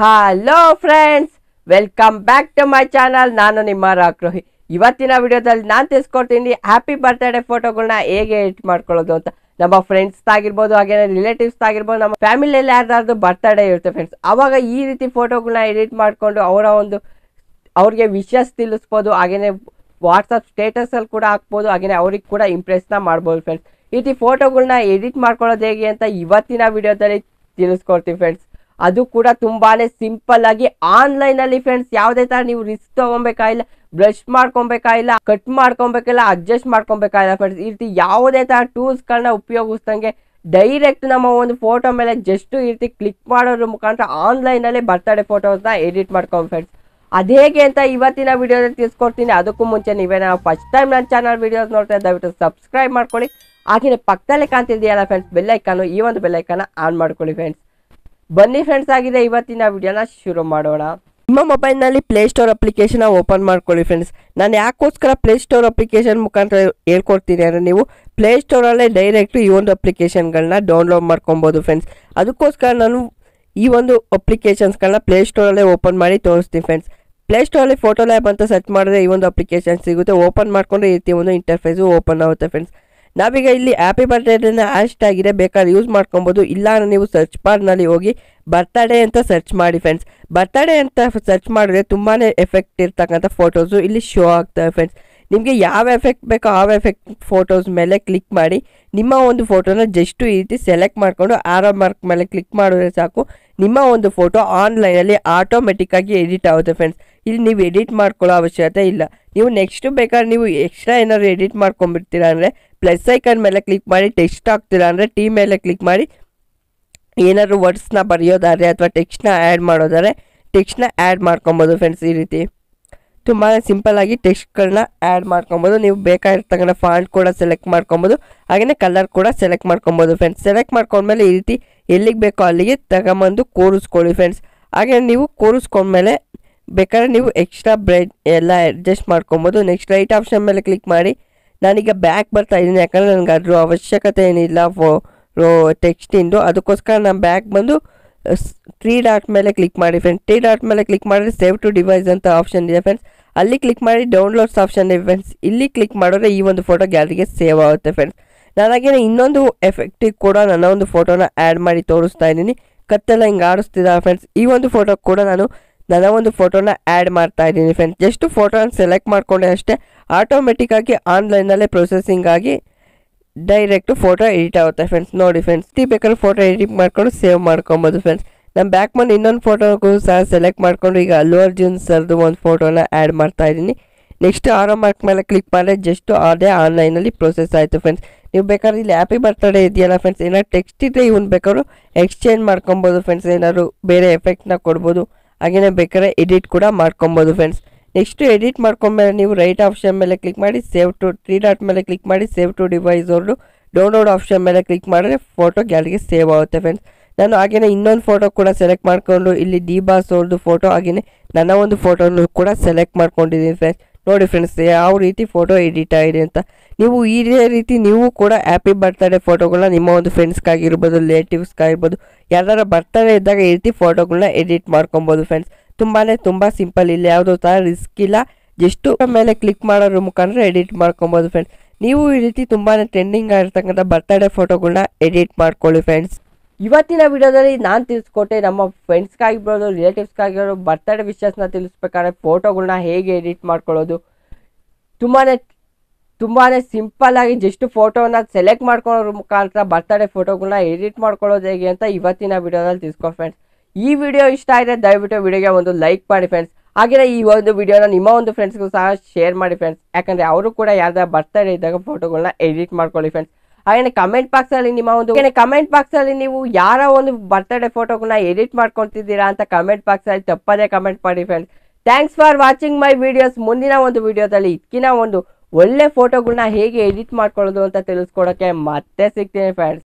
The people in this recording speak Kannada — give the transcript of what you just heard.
hello friends welcome back to my channel ನಾನು ನಿಮ್ಮ ರಾಕ್ರೋಹಿ ಇವತ್ತಿನ ವಿಡಿಯೋದಲ್ಲಿ ನಾನು ತಿಳಿಸ್ಕೊಡ್ತೀನಿ ಹ್ಯಾಪಿ ಬರ್ತ್ಡೇ ಫೋಟೋಗಳನ್ನ ಹೇಗೆ ಎಡಿಟ್ ಮಾಡ್ಕೊಳ್ಳೋದು ಅಂತ ನಮ್ಮ ಫ್ರೆಂಡ್ಸ್ ಆಗಿರ್ಬೋದು ಹಾಗೆ ರಿಲೇಟಿವ್ಸ್ ಆಗಿರ್ಬೋದು ನಮ್ಮ ಫ್ಯಾಮಿಲಿಯಲ್ಲಿ ಯಾರ್ದಾದ್ರು ಬರ್ತ್ಡೇ ಇರುತ್ತೆ ಫ್ರೆಂಡ್ಸ್ ಅವಾಗ ಈ ರೀತಿ ಫೋಟೋಗಳನ್ನ ಎಡಿಟ್ ಮಾಡಿಕೊಂಡು ಅವರ ಒಂದು ಅವ್ರಿಗೆ ವಿಷಸ್ ತಿಳಿಸ್ಬೋದು ಹಾಗೇನೆ ವಾಟ್ಸಪ್ ಸ್ಟೇಟಸಲ್ಲಿ ಕೂಡ ಹಾಕ್ಬೋದು ಹಾಗೇನೆ ಅವ್ರಿಗೆ ಕೂಡ ಇಂಪ್ರೆಸ್ನ ಮಾಡ್ಬೋದು ಫ್ರೆಂಡ್ಸ್ ಈ ರೀತಿ ಫೋಟೋಗಳನ್ನ ಎಡಿಟ್ ಮಾಡ್ಕೊಳ್ಳೋದು ಹೇಗೆ ಅಂತ ಇವತ್ತಿನ ವಿಡಿಯೋದಲ್ಲಿ ತಿಳಿಸ್ಕೊಡ್ತೀವಿ ಫ್ರೆಂಡ್ಸ್ ಅದು ಕೂಡ ತುಂಬಾನೇ ಸಿಂಪಲ್ ಆಗಿ ಆನ್ಲೈನ್ ಅಲ್ಲಿ ಫ್ರೆಂಡ್ಸ್ ಯಾವುದೇ ತರ ನೀವು ರಿಸ್ಕ್ ತಗೊಬೇಕಾಗಿಲ್ಲ ಬ್ರಷ್ ಮಾಡ್ಕೊಬೇಕಾಗಿಲ್ಲ ಕಟ್ ಮಾಡ್ಕೊಬೇಕಿಲ್ಲ ಅಡ್ಜಸ್ಟ್ ಮಾಡ್ಕೊಬೇಕಾಗಿಲ್ಲ ಫ್ರೆಂಡ್ಸ್ ಈ ರೀತಿ ಯಾವುದೇ ತರ ಟೂಲ್ಸ್ಗಳನ್ನ ಉಪಯೋಗಿಸ್ದಂಗೆ ಡೈರೆಕ್ಟ್ ನಮ್ಮ ಒಂದು ಫೋಟೋ ಮೇಲೆ ಜಸ್ಟ್ ಈ ರೀತಿ ಕ್ಲಿಕ್ ಮಾಡೋದ್ರ ಮುಖಾಂತರ ಆನ್ಲೈನ್ ಅಲ್ಲಿ ಬರ್ತಡೇ ಫೋಟೋಸ್ನ ಎಡಿಟ್ ಮಾಡ್ಕೊಂಡು ಫ್ರೆಂಡ್ಸ್ ಅದು ಹೇಗೆ ಅಂತ ಇವತ್ತಿನ ವಿಡಿಯೋದಲ್ಲಿ ತಿಳಿಸ್ಕೊಡ್ತೀನಿ ಅದಕ್ಕೂ ಮುಂಚೆ ನೀವೇ ನಾವು ಫಸ್ಟ್ ಟೈಮ್ ನನ್ನ ಚಾನಲ್ ವಿಡಿಯೋಸ್ ನೋಡ್ತಾ ದಯವಿಟ್ಟು ಸಬ್ಸ್ಕ್ರೈಬ್ ಮಾಡ್ಕೊಳ್ಳಿ ಹಾಗೆಯೇ ಪಕ್ಕದಲ್ಲೇ ಕಾಣ್ತಿದೆಯಲ್ಲ ಫ್ರೆಂಡ್ಸ್ ಬೆಲ್ಲೈಕನ್ನು ಈ ಒಂದು ಬೆಲ್ಲೈಕನ್ನ ಆನ್ ಮಾಡ್ಕೊಳ್ಳಿ ಫ್ರೆಂಡ್ಸ್ ಬನ್ನಿ ಫ್ರೆಂಡ್ಸ್ ಆಗಿದೆ ಇವತ್ತಿನ ವಿಡಿಯೋನ ಶುರು ಮಾಡೋಣ ನಿಮ್ಮ ಮೊಬೈಲ್ನಲ್ಲಿ ಪ್ಲೇಸ್ಟೋರ್ ಅಪ್ಲಿಕೇಶನ್ ಓಪನ್ ಮಾಡ್ಕೊಳ್ಳಿ ಫ್ರೆಂಡ್ಸ್ ನಾನು ಯಾಕೋಸ್ಕರ ಪ್ಲೇಸ್ಟೋರ್ ಅಪ್ಲಿಕೇಶನ್ ಮುಖಾಂತರ ಹೇಳ್ಕೊಡ್ತೀನಿ ಅಂದರೆ ನೀವು ಪ್ಲೇಸ್ಟೋರಲ್ಲೇ ಡೈರೆಕ್ಟ್ ಈ ಒಂದು ಅಪ್ಲಿಕೇಶನ್ಗಳನ್ನ ಡೌನ್ಲೋಡ್ ಮಾಡ್ಕೊಬೋದು ಫ್ರೆಂಡ್ಸ್ ಅದಕ್ಕೋಸ್ಕರ ನಾನು ಈ ಒಂದು ಅಪ್ಲಿಕೇಶನ್ಸ್ಗಳನ್ನ ಪ್ಲೇಸ್ಟೋರಲ್ಲೇ ಓಪನ್ ಮಾಡಿ ತೋರಿಸ್ತೀನಿ ಫ್ರೆಂಡ್ಸ್ ಪ್ಲೇಸ್ಟೋರಲ್ಲಿ ಫೋಟೋ ಲ್ಯಾಬ್ ಅಂತ ಸರ್ಚ್ ಮಾಡಿದ್ರೆ ಈ ಒಂದು ಅಪ್ಲಿಕೇಶನ್ ಸಿಗುತ್ತೆ ಓಪನ್ ಮಾಡ್ಕೊಂಡು ಈ ರೀತಿ ಒಂದು ಇಂಟರ್ಫೇಸು ಓಪನ್ ಆಗುತ್ತೆ ಫ್ರೆಂಡ್ಸ್ ನಾವೀಗ ಇಲ್ಲಿ ಹ್ಯಾಪಿ ಬರ್ತ್ಡೇನ ಹ್ಯಾಶ್ ಆಗಿದೆ ಬೇಕಾದ್ರೆ ಯೂಸ್ ಮಾಡ್ಕೊಬೋದು ಇಲ್ಲ ಅಂದ್ರೆ ನೀವು ಸರ್ಚ್ ಬಾರ್ನಲ್ಲಿ ಹೋಗಿ ಬರ್ತಡೇ ಅಂತ ಸರ್ಚ್ ಮಾಡಿ ಫ್ರೆಂಡ್ಸ್ ಬರ್ತಡೇ ಅಂತ ಸರ್ಚ್ ಮಾಡಿದ್ರೆ ತುಂಬಾ ಎಫೆಕ್ಟ್ ಇರ್ತಕ್ಕಂಥ ಫೋಟೋಸು ಇಲ್ಲಿ ಶೋ ಆಗ್ತವೆ ಫ್ರೆಂಡ್ಸ್ ನಿಮಗೆ ಯಾವ ಎಫೆಕ್ಟ್ ಬೇಕೋ ಆ ಎಫೆಕ್ಟ್ ಫೋಟೋಸ್ ಮೇಲೆ ಕ್ಲಿಕ್ ಮಾಡಿ ನಿಮ್ಮ ಒಂದು ಫೋಟೋನ ಜಸ್ಟು ಈ ರೀತಿ ಸೆಲೆಕ್ಟ್ ಮಾಡಿಕೊಂಡು ಆರೋ ಮಾರ್ಕ್ ಮೇಲೆ ಕ್ಲಿಕ್ ಮಾಡಿದ್ರೆ ಸಾಕು ನಿಮ್ಮ ಒಂದು ಫೋಟೋ ಆನ್ಲೈನಲ್ಲಿ ಆಟೋಮೆಟಿಕ್ಕಾಗಿ ಎಡಿಟ್ ಆಗುತ್ತೆ ಫ್ರೆಂಡ್ಸ್ ಇಲ್ಲಿ ನೀವು ಎಡಿಟ್ ಮಾಡ್ಕೊಳ್ಳೋ ಅವಶ್ಯಕತೆ ಇಲ್ಲ ನೀವು ನೆಕ್ಸ್ಟ್ ಬೇಕಾದ್ರೆ ನೀವು ಎಕ್ಸ್ಟ್ರಾ ಏನಾದ್ರು ಎಡಿಟ್ ಮಾಡ್ಕೊಂಡ್ಬಿಡ್ತೀರಾ ಅಂದರೆ ಪ್ಲಸ್ ಐಕನ್ ಮೇಲೆ ಕ್ಲಿಕ್ ಮಾಡಿ ಟೆಕ್ಸ್ಟ್ ಹಾಕ್ತೀರಾ ಅಂದರೆ ಟಿ ಮೇಲೆ ಕ್ಲಿಕ್ ಮಾಡಿ ಏನಾದ್ರು ವರ್ಡ್ಸ್ನ ಬರೆಯೋದಾದ್ರೆ ಅಥವಾ ಟೆಕ್ಸ್ಟ್ನ ಆ್ಯಡ್ ಮಾಡೋದಾದ್ರೆ ಟೆಕ್ಸ್ಟ್ನ ಆ್ಯಡ್ ಮಾಡ್ಕೊಬೋದು ಫ್ರೆಂಡ್ಸ್ ಈ ರೀತಿ ತುಂಬಾ ಸಿಂಪಲ್ಲಾಗಿ ಟೆಕ್ಸ್ಟ್ಗಳನ್ನ ಆ್ಯಡ್ ಮಾಡ್ಕೊಬೋದು ನೀವು ಬೇಕಾಗಿರ್ತಕ್ಕಂಥ ಫಾಂಟ್ ಕೂಡ ಸೆಲೆಕ್ಟ್ ಮಾಡ್ಕೊಬೋದು ಹಾಗೆಯೇ ಕಲರ್ ಕೂಡ ಸೆಲೆಕ್ಟ್ ಮಾಡ್ಕೊಬೋದು ಫ್ರೆಂಡ್ಸ್ ಸೆಲೆಕ್ಟ್ ಮಾಡ್ಕೊಂಡ್ಮೇಲೆ ಈ ರೀತಿ ಎಲ್ಲಿಗೆ ಬೇಕೋ ಅಲ್ಲಿಗೆ ತಗೊಂಬಂದು ಕೂರಿಸ್ಕೊಳ್ಳಿ ಫ್ರೆಂಡ್ಸ್ ಹಾಗೆ ನೀವು ಕೂರಿಸ್ಕೊಂಡ್ಮೇಲೆ ಬೇಕಾದ್ರೆ ನೀವು ಎಕ್ಸ್ಟ್ರಾ ಬ್ರೈಟ್ ಎಲ್ಲ ಅಡ್ಜಸ್ಟ್ ಮಾಡ್ಕೊಬೋದು ನೆಕ್ಸ್ಟ್ ರೈಟ್ ಆಪ್ಷನ್ ಮೇಲೆ ಕ್ಲಿಕ್ ಮಾಡಿ ನಾನೀಗ ಬ್ಯಾಕ್ ಬರ್ತಾ ಇದ್ದೀನಿ ಯಾಕಂದರೆ ನನಗೆ ಅದ್ರ ಅವಶ್ಯಕತೆ ಏನಿಲ್ಲ ಫೋ ಟೆಕ್ಸ್ಟಿಂದು ಅದಕ್ಕೋಸ್ಕರ ನಾನು ಬ್ಯಾಕ್ ಬಂದು ತ್ರೀ ಡಾಟ್ ಮೇಲೆ ಕ್ಲಿಕ್ ಮಾಡಿ ಫ್ರೆಂಡ್ಸ್ ತ್ರೀ ಡಾಟ್ ಮೇಲೆ ಕ್ಲಿಕ್ ಮಾಡಿದ್ರೆ ಸೇವ್ ಟು ಡಿವೈಸ್ ಅಂತ ಆಪ್ಷನ್ ಇದೆ ಫ್ರೆಂಡ್ಸ್ ಅಲ್ಲಿ ಕ್ಲಿಕ್ ಮಾಡಿ ಡೌನ್ಲೋಡ್ಸ್ ಆಪ್ಷನ್ ಇದೆ ಫ್ರೆಂಡ್ಸ್ ಇಲ್ಲಿ ಕ್ಲಿಕ್ ಮಾಡಿದ್ರೆ ಈ ಒಂದು ಫೋಟೋ ಗ್ಯಾಲರಿಗೆ ಸೇವ್ ಆಗುತ್ತೆ ಫ್ರೆಂಡ್ಸ್ ನನಗೇನೆ ಇನ್ನೊಂದು ಎಫೆಕ್ಟಿಗೆ ಕೂಡ ನನ್ನ ಒಂದು ಫೋಟೋನ ಆ್ಯಡ್ ಮಾಡಿ ತೋರಿಸ್ತಾ ಇದ್ದೀನಿ ಕತ್ತೆಲ್ಲ ಹಿಂಗೆ ಆಡಿಸ್ತಿದ್ದಾರೆ ಫ್ರೆಂಡ್ಸ್ ಈ ಒಂದು ಫೋಟೋ ಕೂಡ ನಾನು ನನ್ನ ಒಂದು ಫೋಟೋನ ಆ್ಯಡ್ ಮಾಡ್ತಾ ಇದ್ದೀನಿ ಫ್ರೆಂಡ್ಸ್ ಜಸ್ಟ್ ಫೋಟೋನ ಸೆಲೆಕ್ಟ್ ಮಾಡಿಕೊಂಡೆ ಅಷ್ಟೇ ಆಟೋಮೆಟಿಕ್ಕಾಗಿ ಆನ್ಲೈನಲ್ಲೇ ಪ್ರೊಸೆಸಿಂಗ್ ಆಗಿ ಡೈರೆಕ್ಟ್ ಫೋಟೋ ಎಡಿಟ್ ಆಗುತ್ತೆ ಫ್ರೆಂಡ್ಸ್ ನೋಡಿ ಫ್ರೆಂಡ್ಸ್ ಟಿ ಬೇಕಾದ್ರೆ ಫೋಟೋ ಎಡಿಟ್ ಮಾಡ್ಕೊಂಡು ಸೇವ್ ಮಾಡ್ಕೊಬೋದು ಫ್ರೆಂಡ್ಸ್ ನಾನು ಬ್ಯಾಕ್ ಬಂದು ಇನ್ನೊಂದು ಫೋಟೋಗೂ ಸಹ ಸೆಲೆಕ್ಟ್ ಮಾಡಿಕೊಂಡು ಈಗ ಅಲ್ಲು ಅರ್ಜುನ್ ಸರ್ದು ಒಂದು ಫೋಟೋನ ಆ್ಯಡ್ ಮಾಡ್ತಾ ಇದ್ದೀನಿ ನೆಕ್ಸ್ಟ್ ಆರೋ ಮಾರ್ಕ್ ಮೇಲೆ ಕ್ಲಿಕ್ ಮಾಡಿದ್ರೆ ಜಸ್ಟ್ ಅದೇ ಆನ್ಲೈನಲ್ಲಿ ಪ್ರೊಸೆಸ್ ಆಯಿತು ಫ್ರೆಂಡ್ಸ್ ನೀವು ಬೇಕಾದ್ರೆ ಇಲ್ಲಿ ಹ್ಯಾಪಿ ಬರ್ತ್ಡೇ ಇದೆಯಲ್ಲ ಫ್ರೆಂಡ್ಸ್ ಏನಾದ್ರು ಟೆಕ್ಸ್ಟ್ ಇದ್ದರೆ ಇವನು ಬೇಕಾದ್ರೂ ಎಕ್ಸ್ಚೇಂಜ್ ಮಾಡ್ಕೊಬೋದು ಫ್ರೆಂಡ್ಸ್ ಏನಾದ್ರು ಬೇರೆ ಎಫೆಕ್ಟ್ನ ಕೊಡ್ಬೋದು ಹಾಗೆಯೇ ಬೇಕಾದ್ರೆ ಎಡಿಟ್ ಕೂಡ ಮಾಡ್ಕೊಬೋದು ಫ್ರೆಂಡ್ಸ್ ನೆಕ್ಸ್ಟ್ ಎಡಿಟ್ ಮಾಡ್ಕೊಂಡ್ಮೇಲೆ ನೀವು ರೈಟ್ ಆಪ್ಷನ್ ಮೇಲೆ ಕ್ಲಿಕ್ ಮಾಡಿ ಸೇವ್ ಟು ತ್ರೀ ಡಾಟ್ ಮೇಲೆ ಕ್ಲಿಕ್ ಮಾಡಿ ಸೇವ್ ಟು ಡಿವೈಸ್ ಅವ್ರದ್ದು ಡೌನ್ಲೋಡ್ ಆಪ್ಷನ್ ಮೇಲೆ ಕ್ಲಿಕ್ ಮಾಡಿದ್ರೆ ಫೋಟೋ ಗ್ಯಾಲರಿಗೆ ಸೇವ್ ಆಗುತ್ತೆ ಫ್ರೆಂಡ್ಸ್ ನಾನು ಹಾಗೆಯೇ ಇನ್ನೊಂದು ಫೋಟೋ ಕೂಡ ಸೆಲೆಕ್ಟ್ ಮಾಡಿಕೊಂಡು ಇಲ್ಲಿ ಡಿ ಬಾಸ್ ಅವ್ರದ್ದು ಫೋಟೋ ಹಾಗೆಯೇ ನನ್ನ ಒಂದು ಫೋಟೋನು ಕೂಡ ಸೆಲೆಕ್ಟ್ ಮಾಡ್ಕೊಂಡಿದ್ದೀನಿ ಫ್ರೆಂಡ್ಸ್ ನೋಡಿ ಫ್ರೆಂಡ್ಸ್ ಯಾವ ರೀತಿ ಫೋಟೋ ಎಡಿಟ್ ಆಗಿದೆ ಅಂತ ನೀವು ಇದೇ ರೀತಿ ನೀವು ಕೂಡ ಹ್ಯಾಪಿ ಬರ್ತ್ಡೇ ಫೋಟೋಗಳನ್ನ ನಿಮ್ಮ ಒಂದು ಫ್ರೆಂಡ್ಸ್ಗಾಗಿರ್ಬೋದು ರಿಲೇಟಿವ್ಸ್ಗಾಗಿರ್ಬೋದು ಯಾರ್ದಾರ ಬರ್ತ್ಡೇ ಇದ್ದಾಗ ಈ ರೀತಿ ಫೋಟೋಗಳನ್ನ ಎಡಿಟ್ ಮಾಡ್ಕೊಬೋದು ಫ್ರೆಂಡ್ಸ್ ತುಂಬಾ ತುಂಬ ಸಿಂಪಲ್ ಇಲ್ಲ ಯಾವುದೋ ಥರ ರಿಸ್ಕ್ ಇಲ್ಲ ಜಸ್ಟು ಮೇಲೆ ಕ್ಲಿಕ್ ಮಾಡೋದ್ರ ಮುಖಾಂತರ ಎಡಿಟ್ ಮಾಡ್ಕೊಬೋದು ಫ್ರೆಂಡ್ಸ್ ನೀವು ಈ ರೀತಿ ತುಂಬಾ ಟ್ರೆಂಡಿಂಗ್ ಆಗಿರ್ತಕ್ಕಂಥ ಬರ್ತ್ಡೇ ಫೋಟೋಗಳನ್ನ ಎಡಿಟ್ ಮಾಡ್ಕೊಳ್ಳಿ ಫ್ರೆಂಡ್ಸ್ ಇವತ್ತಿನ ವಿಡಿಯೋದಲ್ಲಿ ನಾನು ತಿಳಿಸ್ಕೊಟ್ಟೆ ನಮ್ಮ ಫ್ರೆಂಡ್ಸ್ಗಾಗಿರ್ಬೋದು ರಿಲೇಟಿವ್ಸ್ಗಾಗಿರೋ ಬರ್ತ್ಡೇ ವಿಷಸ್ನ ತಿಳಿಸ್ಬೇಕಾದ್ರೆ ಫೋಟೋಗಳನ್ನ ಹೇಗೆ ಎಡಿಟ್ ಮಾಡ್ಕೊಳ್ಳೋದು ತುಂಬಾ ತುಂಬಾ ಸಿಂಪಲ್ ಆಗಿ ಜಸ್ಟ್ ಫೋಟೋನ ಸೆಲೆಕ್ಟ್ ಮಾಡ್ಕೊಳ್ಳೋದ್ರ ಮುಖಾಂತರ ಬರ್ತ್ಡೇ ಫೋಟೋಗಳನ್ನ ಎಡಿಟ್ ಮಾಡ್ಕೊಳ್ಳೋದು ಹೇಗೆ ಅಂತ ಇವತ್ತಿನ ವಿಡಿಯೋದಲ್ಲಿ ತಿಳ್ಕೊ ಫ್ರೆಂಡ್ಸ್ ಈ ವಿಡಿಯೋ ಇಷ್ಟ ಆಗಿದೆ ದಯವಿಟ್ಟು ವಿಡಿಯೋಗೆ ಒಂದು ಲೈಕ್ ಮಾಡಿ ಫ್ರೆಂಡ್ಸ್ ಹಾಗೆಯೇ ಈ ಒಂದು ವಿಡಿಯೋನ ನಿಮ್ಮ ಒಂದು ಫ್ರೆಂಡ್ಸ್ಗೂ ಸಹ ಶೇರ್ ಮಾಡಿ ಫ್ರೆಂಡ್ಸ್ ಯಾಕಂದರೆ ಅವರು ಕೂಡ ಯಾರ್ದಾರ ಬರ್ತ್ಡೇ ಇದ್ದಾಗ ಫೋಟೋಗಳನ್ನ ಎಡಿಟ್ ಮಾಡ್ಕೊಳ್ಳಿ ಫ್ರೆಂಡ್ಸ್ ಹಾಗೆಯೇ ಕಮೆಂಟ್ ಬಾಕ್ಸಲ್ಲಿ ನಿಮ್ಮ ಒಂದು ಕಮೆಂಟ್ ಬಾಕ್ಸಲ್ಲಿ ನೀವು ಯಾರ ಒಂದು ಬರ್ತ್ಡೇ ಫೋಟೋಗಳನ್ನ ಎಡಿಟ್ ಮಾಡ್ಕೊತಿದ್ದೀರಾ ಅಂತ ಕಮೆಂಟ್ ಬಾಕ್ಸಲ್ಲಿ ತಪ್ಪದೇ ಕಮೆಂಟ್ ಮಾಡಿ friends thanks for watching my videos ಮುಂದಿನ ಒಂದು ವಿಡಿಯೋದಲ್ಲಿ ಇದಕ್ಕಿನ ಒಂದು ಒಳ್ಳೆ ಫೋಟೋಗಳನ್ನ ಹೇಗೆ ಎಡಿಟ್ ಮಾಡ್ಕೊಳ್ಳೋದು ಅಂತ ತಿಳಿಸ್ಕೊಡೋಕ್ಕೆ ಮತ್ತೆ ಸಿಗ್ತೀನಿ ಫ್ರೆಂಡ್ಸ್